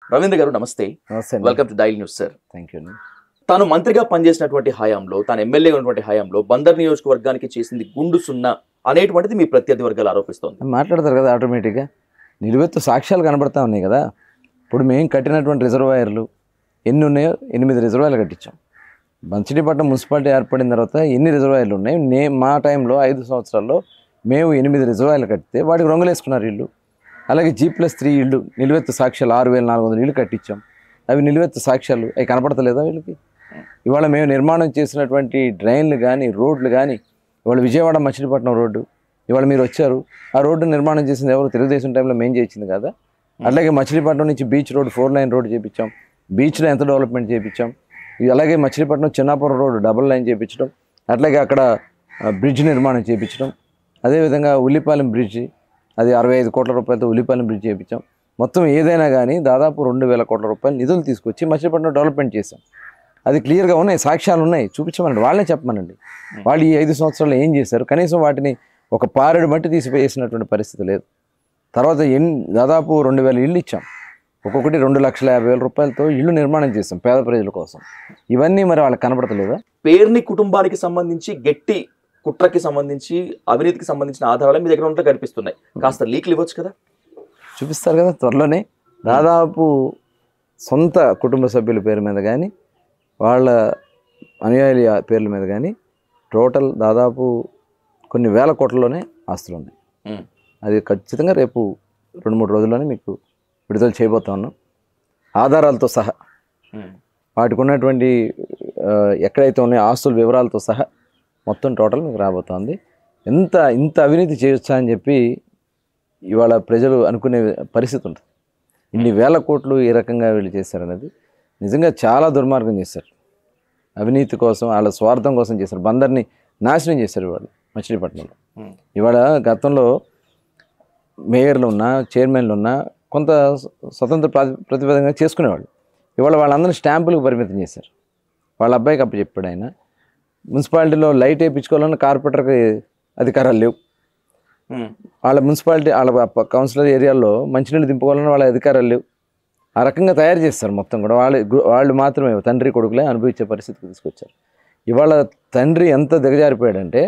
Ravindra garu namaste namaste welcome to dial news sir thank you తాను మంత్రిగా పనిచేసినటువంటి హయాంలో తాను ఎమ్మెల్యే ఉన్నటువంటి హయాంలో బందర్ నియోజకవర్గానికి చేసింది గుండు సున్నా అనేటువంటిది మీ ప్రత్యర్థి వర్గాలు ఆరోపిస్తోంది మాట్లాడతారు కదా ఆటోమేటిక్గా నిలువెత్తు సాక్ష్యాలు కనబడతా ఉన్నాయి కదా ఇప్పుడు మేము కట్టినటువంటి రిజర్వాయర్లు ఎన్ని ఉన్నాయో ఎనిమిది రిజర్వాయర్లు కట్టించాం మంచినీపట్నం మున్సిపాలిటీ ఏర్పడిన తర్వాత ఎన్ని రిజర్వాయర్లు ఉన్నాయి నే మా టైంలో ఐదు సంవత్సరాల్లో మేము ఎనిమిది రిజర్వాయర్లు కట్టితే వాటికి రంగులేసుకున్నారు ఇల్లు అలాగే జీ ప్లస్ త్రీ ఇల్లు నిలువెత్తు సాక్ష్యాలు ఆరు వేల నాలుగు వందల ఇల్లు కట్టించాం అవి నిలువెత్తు సాక్ష్యాలు అవి కనపడతలేదా వీళ్ళకి ఇవాళ మేము నిర్మాణం చేసినటువంటి డ్రైన్లు కానీ రోడ్లు కానీ ఇవాళ విజయవాడ మచిలీపట్నం రోడ్డు ఇవాళ మీరు వచ్చారు ఆ రోడ్డు నిర్మాణం చేసింది ఎవరు తెలుగుదేశం టైంలో మేము చేయించింది కదా అలాగే మచిలీపట్నం నుంచి beach road four line road చేయించాం బీచ్లో ఎంత డెవలప్మెంట్ చేయించాం ఇది అలాగే Machilipatnam Chinnapuram road double line చేయించడం అట్లాగే అక్కడ ఆ, బ్రిడ్జ్ నిర్మాణం చేయించడం అదేవిధంగా ఉల్లిపాలెం బ్రిడ్జి అది అరవై ఐదు కోట్ల రూపాయలతో ఉల్లిపాలెం బ్రిడ్జ్ చేయించాం మొత్తం ఏదైనా కానీ దాదాపు రెండు వేల కోట్ల రూపాయలు నిధులు తీసుకొచ్చి మచిలీపట్నం డెవలప్మెంట్ చేశాం అది క్లియర్గా ఉన్నాయి సాక్ష్యాలు ఉన్నాయి చూపించమనండి వాళ్ళే చెప్పమనండి వాళ్ళు ఈ ఐదు సంవత్సరాలు ఏం చేశారు కనీసం వాటిని ఒక పారెడు మట్టి తీసి వేసినటువంటి పరిస్థితి లేదు తర్వాత ఎన్ దాదాపు రెండు వేల ఇళ్ళు ఇచ్చాం ఒక్కొక్కటి రెండు లక్షల యాభై వేల రూపాయలతో ఇల్లు నిర్మాణం చేస్తాం పేద ప్రజల కోసం ఇవన్నీ మరి వాళ్ళకి కనపడతలేదా పేరుని కుటుంబానికి సంబంధించి గట్టి కుట్రకి సంబంధించి అవినీతికి సంబంధించిన ఆధారాలు మీ దగ్గర ఉంటే కనిపిస్తున్నాయి కాస్త లీక్లు ఇవ్వచ్చు కదా చూపిస్తారు కదా త్వరలోనే దాదాపు సొంత కుటుంబ సభ్యుల పేరు మీద కానీ వాళ్ళ అనుయాయుల పేర్ల మీద కానీ టోటల్ దాదాపు కొన్ని వేల కోట్లలోనే ఆస్తులు ఉన్నాయి ఉమ్. అది ఖచ్చితంగా రేపు రెండు మూడు రోజుల్లోనే మీకు విడుదల చేయబోతా ఉన్నాం ఆధారాలతో సహా ఉమ్. వాటికి ఉన్నటువంటి ఆ, ఎక్కడైతే ఉన్నాయో ఆస్తుల వివరాలతో సహా మొత్తం టోటల్ మీకు రాబోతోంది ఎంత ఇంత అవినీతి చేయొచ్చా అని చెప్పి ఇవాళ ప్రజలు అనుకునే పరిస్థితి ఉంటుంది ఇన్ని వేల కోట్లు ఏ రకంగా వీళ్ళు చేశారనేది నిజంగా చాలా దుర్మార్గం చేశారు అవినీతి కోసం వాళ్ళ స్వార్థం కోసం చేశారు బందర్ని నాశనం చేశారు వాళ్ళు మచిలీపట్నంలో ఉమ్. ఇవాళ గతంలో మేయర్లు ఉన్నా చైర్మన్లు ఉన్నా కొంత స్వతంత్ర ప్రాతి- ప్రతిపదంగా చేసుకునేవాళ్ళు ఇవాళ వాళ్ళందరినీ స్టాంపులకు పరిమితం చేశారు వాళ్ళ అబ్బాయికి అప్పు చెప్పాడు ఆయన మున్సిపాలిటీలో లైట్ వేయించుకోవాలన్న కార్పొరేటర్కి అధికారాలు లేవు ఉమ్. వాళ్ళ మున్సిపాలిటీ వాళ్ళ ప- కౌన్సిలర్ ఏరియాలో మంచినీళ్ళు దింపుకోవాలన్న వాళ్ళ అధికారాలు లేవు ఆ రకంగా తయారు చేస్తారు మొత్తం కూడా వాళ్ళు గు- వాళ్ళు మాత్రమే తండ్రి కొడుకులే అనుభవించే పరిస్థితికి తీసుకొచ్చారు ఇవాళ తండ్రి ఎంత దిగజారిపోయాడంటే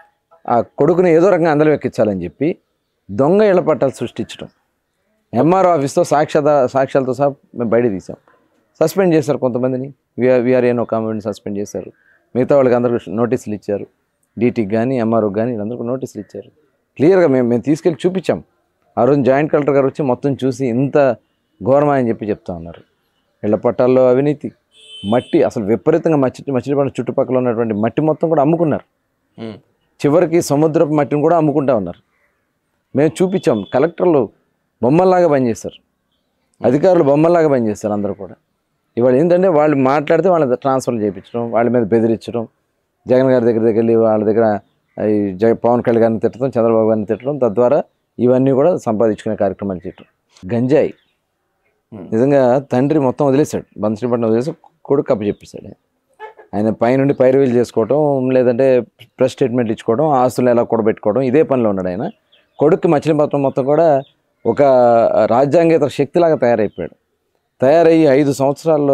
ఆ కొడుకుని ఏదో రకంగా అందరం ఎక్కించాలని చెప్పి దొంగ ఇళ్ల పట్టాలు సృష్టించడం ఎంఆర్ఓ ఆఫీస్తో సాక్ష్యాధ సాక్ష్యాలతో సహా మేము బయట తీసాం సస్పెండ్ చేశారు కొంతమందిని విఆర్ విఆర్ఏన్ ఒక ఆమెని సస్పెండ్ చేశారు మిగతా వాళ్ళకి అందరికి నోటీసులు ఇచ్చారు డీటీకి కానీ ఎంఆర్ఓకి కానీ వీళ్ళందరికీ నోటీసులు ఇచ్చారు క్లియర్గా మేము మేము తీసుకెళ్ళి చూపించాం ఆ రోజు జాయింట్ కలెక్టర్ గారు వచ్చి మొత్తం చూసి ఇంత ఘోరమా అని చెప్పి చెప్తా ఉన్నారు ఇళ్ల పట్టాల్లో అవినీతి మట్టి అసలు విపరీతంగా మచ్చి మచిలీపట్నం చుట్టుపక్కల ఉన్నటువంటి మట్టి మొత్తం కూడా అమ్ముకున్నారు ఉమ్. చివరికి సముద్రపు మట్టిని కూడా అమ్ముకుంటా ఉన్నారు మేము చూపించాం కలెక్టర్లు బొమ్మల్లాగా పనిచేస్తారు అధికారులు బొమ్మల్లాగా పనిచేస్తారు అందరూ కూడా ఇవాళ ఏంటంటే వాళ్ళు మాట్లాడితే వాళ్ళని ట్రాన్స్ఫర్లు చేయించడం వాళ్ళ మీద బెదిరించడం జగన్ గారి దగ్గర దగ్గర వెళ్ళి వాళ్ళ దగ్గర ఈ జగ పవన్ కళ్యాణ్ గారిని తిట్టడం చంద్రబాబు గారిని తిట్టడం తద్వారా ఇవన్నీ కూడా సంపాదించుకునే కార్యక్రమాలు చేయటం గంజాయి Hmm. నిజంగా తండ్రి మొత్తం వదిలేశాడు బంశ్రీపట్నం వదిలేసి కొడుకు కప్పు చెప్పేశాడు ఆయన పైనుండి పైరువీలు చేసుకోవడం లేదంటే ప్రెస్ స్టేట్మెంట్ ఇచ్చుకోవడం ఆస్తులు ఎలా కూడబెట్టుకోవడం ఇదే పనిలో ఉన్నాడు ఆయన కొడుకు మచిలీపట్నం మొత్తం కూడా ఒక రాజ్యాంగేతర శక్తిలాగా తయారైపోయాడు తయారయ్యి ఐదు సంవత్సరాల్లో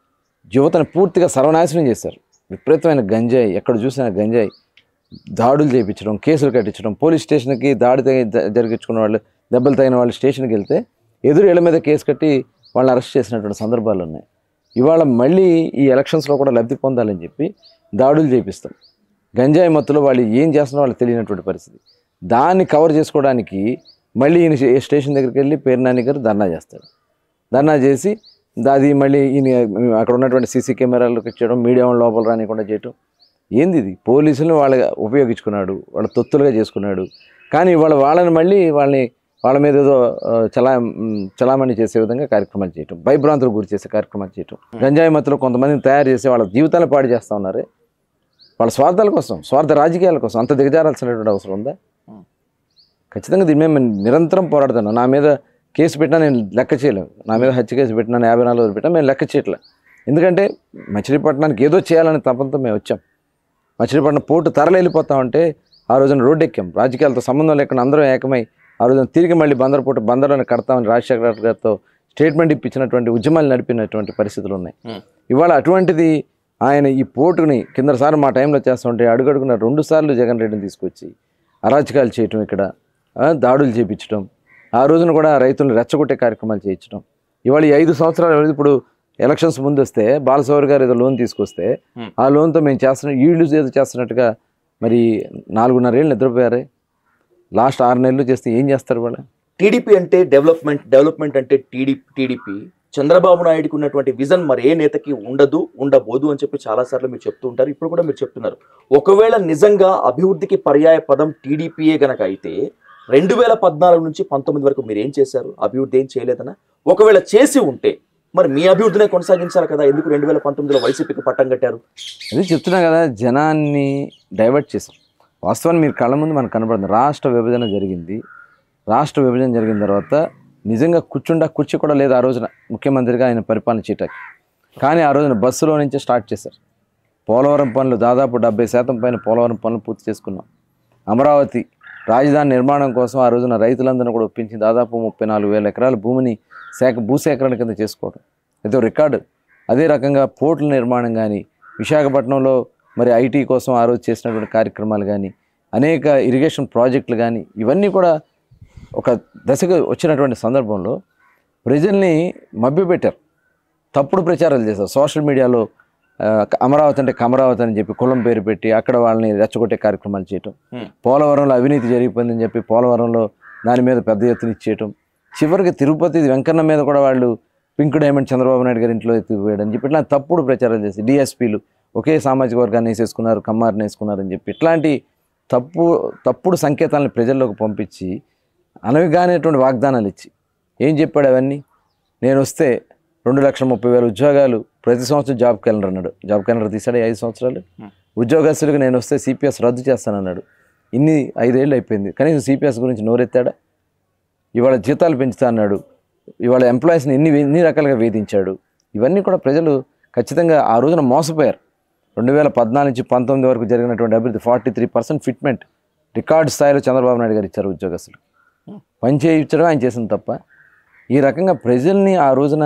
యువతను పూర్తిగా సర్వనాశనం చేశారు విపరీతమైన గంజాయి ఎక్కడ చూసినా గంజాయి దాడులు చేయించడం కేసులు కట్టించడం పోలీస్ స్టేషన్కి దాడి తగి- జ- జరిగించుకున్న వాళ్ళు దెబ్బలు తగిన వాళ్ళు స్టేషన్కి వెళ్తే ఎదురు ఇళ్ళ మీద కేసు కట్టి వాళ్ళని అరెస్ట్ చేసినటువంటి సందర్భాలు ఉన్నాయి ఇవాళ మళ్ళీ ఈ ఎలక్షన్స్లో కూడా లబ్ధి పొందాలని చెప్పి దాడులు చేపిస్తాం గంజాయి మత్తులో వాళ్ళు ఏం చేస్తున్నారో వాళ్ళకి తెలియనటువంటి పరిస్థితి దాన్ని కవర్ చేసుకోవడానికి మళ్ళీ ఈయన స్టే- స్టేషన్ దగ్గరికి వెళ్ళి పేర్నాని గారు ధర్నా చేస్తాడు ధర్నా చేసి అది మళ్ళీ ఈయన అక్కడ ఉన్నటువంటి సీసీ కెమెరాలకు ఇచ్చడం మీడియా వాళ్ళ లోపల రానికుండా చేయటం ఏంది ఇది పోలీసులను వాళ్ళ ఉపయోగించుకున్నాడు వాళ్ళ తొత్తులుగా చేసుకున్నాడు కానీ వాళ్ళ వాళ్ళని మళ్ళీ వాళ్ళని వాళ్ళ మీద ఏదో ఆ, చలా మ్, చలామణి చేసే విధంగా కార్యక్రమాలు చేయటం భయభ్రాంతులకు గురి చేసే కార్యక్రమాలు చేయటం గంజాయి మత్తులో కొంతమందిని తయారు చేసి వాళ్ళ జీవితాలను పాడు చేస్తూ ఉన్నారే వాళ్ళ స్వార్థాల కోసం స్వార్థ రాజకీయాల కోసం అంత దిగజారాల్సినటువంటి అవసరం ఉందా ఖచ్చితంగా దీని మీద నేను నిరంతరం పోరాడుతాను నా మీద కేసు పెట్టినా నేను లెక్క చేయలేను నా మీద హత్య కేసు పెట్టినా యాభై నాలుగు రోజులు పెట్టినా మేము లెక్క చేయట్లే ఎందుకంటే మచిలీపట్నానికి ఏదో చేయాలని తపంతో మేము వచ్చాం మచిలీపట్నం పోటు తరలి వెళ్ళిపోతామంటే ఆ రోజున రోడ్డు ఎక్కాం రాజకీయాలతో సంబంధం లేకుండా అందరం ఏకమై ఆ రోజున తిరిగి మళ్ళీ బందర్ పోటు బందర్లోనే కడతామని రాజశేఖర రెడ్డి గారితో స్టేట్మెంట్ ఇప్పించినటువంటి ఉద్యమాలు నడిపినటువంటి పరిస్థితులు ఉన్నాయి Hmm. ఇవాళ అటువంటిది ఆయన ఈ పోటుని కిందసారి మా టైంలో చేస్తుంటే అడుగడుగున రెండు సార్లు జగన్ రెడ్డిని తీసుకొచ్చి అరాచకాలు చేయటం ఇక్కడ ఆ, దాడులు చేపించడం ఆ రోజున కూడా రైతులను రెచ్చగొట్టే కార్యక్రమాలు చేయించడం ఇవాళ ఈ ఐదు సంవత్సరాలు ఇప్పుడు ఎలక్షన్స్ ముందు వస్తే బాలసౌరి గారు ఏదో లోన్ తీసుకొస్తే Hmm. ఆ లోన్తో మేము చేస్తున్న వీళ్ళు ఏదో చేస్తున్నట్టుగా మరి నాలుగున్నరేళ్ళు నిద్రపోయారే లాస్ట్ ఆరు నెలలు చేస్తే ఏం చేస్తారు వాళ్ళు టీడీపీ అంటే డెవలప్మెంట్ డెవలప్మెంట్ అంటే టీడీపీ టీడీపీ చంద్రబాబు నాయుడుకి ఉన్నటువంటి విజన్ మరి ఏ నేతకి ఉండదు ఉండబోదు అని చెప్పి చాలా సార్లు మీరు చెప్తూ ఉంటారు ఇప్పుడు కూడా మీరు చెప్తున్నారు ఒకవేళ నిజంగా అభివృద్ధికి పర్యాయ పదం టీడీపీయే గనక అయితే రెండు వేల పద్నాలుగు నుంచి పంతొమ్మిది వరకు మీరు ఏం చేశారు అభివృద్ధి ఏం చేయలేదనా ఒకవేళ చేసి ఉంటే మరి మీ అభివృద్ధినే కొనసాగించాలి కదా ఎందుకు రెండు వేల పంతొమ్మిదిలో వైసీపీకి పట్టం కట్టారు అది చెప్తున్నా కదా జనాన్ని డైవర్ట్ చేశాం వాస్తవాన్ని మీరు కళ్ళ ముందు మనకు కనబడుతుంది రాష్ట్ర విభజన జరిగింది రాష్ట్ర విభజన జరిగిన తర్వాత నిజంగా కూర్చుండా కుర్చీ కూడా లేదు ఆ రోజున ముఖ్యమంత్రిగా ఆయన పరిపాలన చేయటానికి కానీ ఆ రోజున బస్సులో నుంచే స్టార్ట్ చేశారు పోలవరం పనులు దాదాపు డెబ్బై శాతం పైన పోలవరం పనులు పూర్తి చేసుకున్నాం అమరావతి రాజధాని నిర్మాణం కోసం ఆ రోజున రైతులందరినీ కూడా ఒప్పించి దాదాపు ముప్పై నాలుగు వేల ఎకరాల భూమిని సేక భూసేకరణ కింద చేసుకోవడం ఇదో రికార్డు అదే రకంగా పోర్టుల నిర్మాణం కానీ విశాఖపట్నంలో మరి ఐటీ కోసం ఆ రోజు చేసినటువంటి కార్యక్రమాలు కానీ అనేక ఇరిగేషన్ ప్రాజెక్టులు కానీ ఇవన్నీ కూడా ఒక దశకు వచ్చినటువంటి సందర్భంలో ప్రజల్ని మభ్యపెట్టారు తప్పుడు ప్రచారాలు చేశారు సోషల్ మీడియాలో ఆ, అమరావతి అంటే కమరావతి అని చెప్పి కులం పేరు పెట్టి అక్కడ వాళ్ళని రెచ్చగొట్టే కార్యక్రమాలు చేయటం Hmm. పోలవరంలో అవినీతి జరిగిపోయిందని చెప్పి పోలవరంలో దాని మీద పెద్ద ఎత్తున ఇచ్చేయటం చివరికి తిరుపతి వెంకన్న మీద కూడా వాళ్ళు పింక్ డైమండ్ చంద్రబాబు నాయుడు గారి ఇంట్లో ఎత్తుకుపోయాడని చెప్పి ఇట్లా తప్పుడు ప్రచారాలు చేసి డిఎస్పీలు ఒకే సామాజిక వర్గాన్ని వేసేసుకున్నారు కమ్మారిని వేసుకున్నారని చెప్పి ఇట్లాంటి తప్పు తప్పుడు సంకేతాలను ప్రజల్లోకి పంపించి అనవిగానేటువంటి వాగ్దానాలు ఇచ్చి ఏం చెప్పాడు అవన్నీ నేను వస్తే రెండు లక్షల ముప్పై వేల ఉద్యోగాలు ప్రతి సంవత్సరం జాబ్ క్యాలెండర్ అన్నాడు జాబ్ క్యాలెండర్ తీసాడు ఈ ఐదు సంవత్సరాలు Hmm. ఉద్యోగస్తులకు నేను వస్తే సిపిఎస్ రద్దు చేస్తానన్నాడు ఇన్ని ఐదేళ్ళు అయిపోయింది కనీసం సిపిఎస్ గురించి నోరెత్తాడా ఇవాళ జీతాలు పెంచుతా అన్నాడు ఇవాళ ఎంప్లాయీస్ని ఎన్ని ఎన్ని రకాలుగా వేధించాడు ఇవన్నీ కూడా ప్రజలు ఖచ్చితంగా ఆ రోజున మోసపోయారు రెండు వేల పద్నాలుగు నుంచి పంతొమ్మిది వరకు జరిగినటువంటి అభివృద్ధి forty three percent fitment record స్థాయిలో చంద్రబాబు నాయుడు గారు ఇచ్చారు ఉద్యోగస్తులు పని చేయించడం ఆయన చేసింది తప్ప ఈ రకంగా ప్రజల్ని ఆ రోజున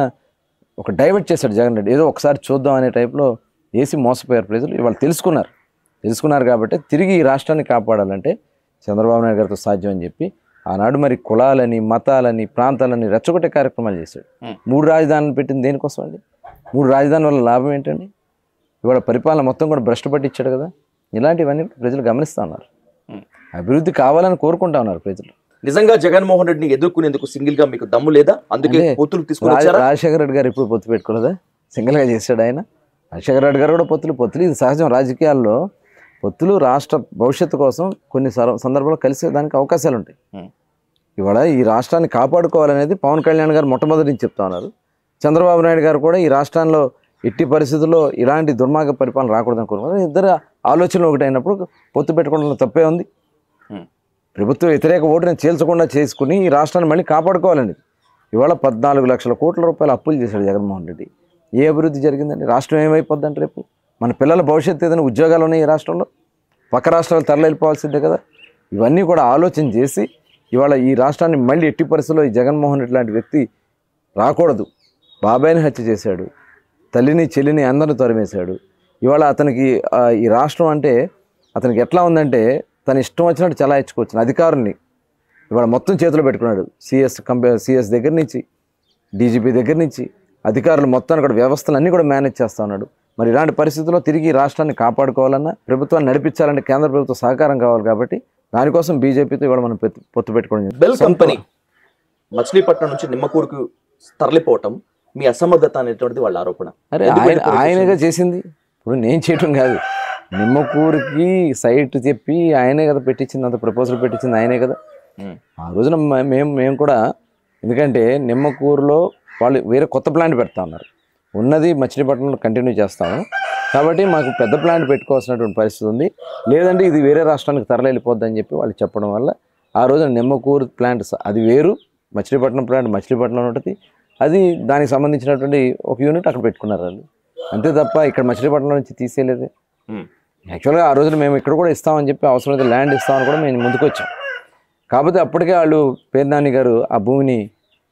ఒక డైవర్ట్ చేశాడు జగన్ రెడ్డి ఏదో ఒకసారి చూద్దాం అనే టైప్లో వేసి మోసపోయారు ప్రజలు ఇవాళ తెలుసుకున్నారు తెలుసుకున్నారు కాబట్టి తిరిగి ఈ రాష్ట్రాన్ని కాపాడాలంటే చంద్రబాబు నాయుడు గారితో సాధ్యం అని చెప్పి ఆనాడు మరి కులాలని మతాలని ప్రాంతాలని రెచ్చగొట్టే కార్యక్రమాలు చేశాడు Hmm. మూడు రాజధానులు పెట్టింది దేనికోసం అండి మూడు రాజధానుల వల్ల లాభం ఏంటండి ఇవాళ పరిపాలన మొత్తం కూడా భ్రష్టు పట్టించాడు కదా ఇలాంటివన్నీ ప్రజలు గమనిస్తూ ఉన్నారు Hmm. అభివృద్ధి కావాలని కోరుకుంటా ఉన్నారు ప్రజలు నిజంగా జగన్మోహన్ రెడ్డిని ఎదుర్కొనేందుకు సింగిల్ గా మీకు దమ్ము లేదా అందుకే అదే. పొత్తులు తీసుకుని రాజ- వచ్చారా రాజశేఖర రెడ్డి గారు ఎప్పుడు పొత్తు పెట్టుకోలేదా సింగిల్గా చేశాడు ఆయన రాజశేఖర రెడ్డి గారు కూడా పొత్తులు పొత్తులు ఇది సహజం రాజకీయాల్లో పొత్తులు రాష్ట్ర భవిష్యత్తు కోసం కొన్ని సర- సందర్భాల్లో కలిసే దానికి అవకాశాలు ఉంటాయి Hmm. ఇవాళ ఈ రాష్ట్రాన్ని కాపాడుకోవాలనేది పవన్ కళ్యాణ్ గారు మొట్టమొదటి నుంచి చెప్తా ఉన్నారు చంద్రబాబు నాయుడు గారు కూడా ఈ రాష్ట్రంలో ఎట్టి పరిస్థితుల్లో ఇలాంటి దుర్మార్గ పరిపాలన రాకూడదని కోరుకున్నారు ఇద్దరు ఆలోచనలు ఒకటైనప్పుడు పొత్తు పెట్టుకోవడంలో తప్పే ఉంది Hmm. ప్రభుత్వ వ్యతిరేక ఓటుని చీల్చకుండా చేసుకుని ఈ రాష్ట్రాన్ని మళ్ళీ కాపాడుకోవాలండి ఇవాళ పద్నాలుగు లక్షల కోట్ల రూపాయలు అప్పులు చేశాడు జగన్మోహన్ రెడ్డి ఏ అభివృద్ధి జరిగిందండి రాష్ట్రం ఏమైపోద్ది అంటే రేపు మన పిల్లల భవిష్యత్తు ఏదైనా ఉద్యోగాలు ఉన్నాయి ఈ రాష్ట్రంలో పక్క రాష్ట్రాలు తరలి వెళ్ళిపోవాల్సిందే కదా ఇవన్నీ కూడా ఆలోచన చేసి ఇవాళ ఈ రాష్ట్రాన్ని మళ్ళీ ఎట్టి పరిస్థితుల్లో ఈ జగన్మోహన్ రెడ్డి లాంటి వ్యక్తి రాకూడదు బాబాయిని హత్య చేశాడు తల్లిని చెల్లిని అందరిని తరిమేశాడు ఇవాళ అతనికి ఆ, ఈ రాష్ట్రం అంటే అతనికి ఎట్లా ఉందంటే తన ఇష్టం వచ్చినట్టు చలాయించుకోవచ్చు అధికారుల్ని ఇవాళ మొత్తం చేతిలో పెట్టుకున్నాడు సిఎస్ కంపే సిఎస్ దగ్గర నుంచి డీజీపీ దగ్గర నుంచి అధికారులు మొత్తాన్ని కూడా వ్యవస్థలు అన్నీ కూడా మేనేజ్ చేస్తూ ఉన్నాడు మరి ఇలాంటి పరిస్థితుల్లో తిరిగి ఈ రాష్ట్రాన్ని కాపాడుకోవాలన్నా ప్రభుత్వాన్ని నడిపించాలంటే కేంద్ర ప్రభుత్వ సహకారం కావాలి కాబట్టి దానికోసం బీజేపీతో ఇవాళ మనం పెత్తు- పొత్తు పెట్టుకోవడం జరిగింది. బెల్ కంపెనీ మచిలీపట్నం నుంచి నిమ్మకూరుకు తరలిపోవటం మీ అసమర్థత అనేటువంటిది వాళ్ళ ఆరోపణ అరే ఎందుకు ఆయన వెళ్ళిపోయారు ఆయనగా చేసింది ఇప్పుడు నేను చేయటం కాదు నిమ్మకూరుకి సైట్ చెప్పి ఆయనే కదా పెట్టించింది అంత ప్రపోజల్ పెట్టించింది ఆయనే కదా ఉమ్. ఆ రోజున మ- మేము మేము కూడా ఎందుకంటే నిమ్మకూరులో వాళ్ళు వేరే కొత్త ప్లాంట్ పెడతా ఉన్నారు ఉన్నది మచిలీపట్నంలో కంటిన్యూ చేస్తాము కాబట్టి మాకు పెద్ద ప్లాంట్ పెట్టుకోవాల్సినటువంటి పరిస్థితి ఉంది లేదంటే ఇది వేరే రాష్ట్రానికి తరలి వెళ్ళిపోద్ది అని చెప్పి వాళ్ళు చెప్పడం వల్ల ఆ రోజున నిమ్మకూరు ప్లాంట్ స- అది వేరు మచిలీపట్నం ప్లాంట్ మచిలీపట్నంలో ఉంటుంది అది దానికి సంబంధించినటువంటి ఒక యూనిట్ అక్కడ పెట్టుకున్నారు వాళ్ళు అంతే తప్ప ఇక్కడ మచిలీపట్నం నుంచి తీసేయలేదు ఉమ్. యాక్చువల్గా ఆ రోజున మేము ఇక్కడ కూడా ఇస్తామని చెప్పి అవసరమైతే ల్యాండ్ ఇస్తామని కూడా మేము ముందుకు వచ్చాం కాకపోతే అప్పటికే వాళ్ళు పేర్నాని గారు ఆ భూమిని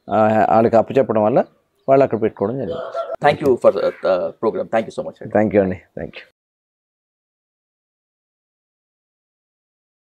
ఆ, వాళ్ళకి అప్పచెప్పడం వల్ల వాళ్ళు అక్కడ పెట్టుకోవడం జరిగింది thank you for programme thank you so much thank you అండి థ్యాంక్ యూ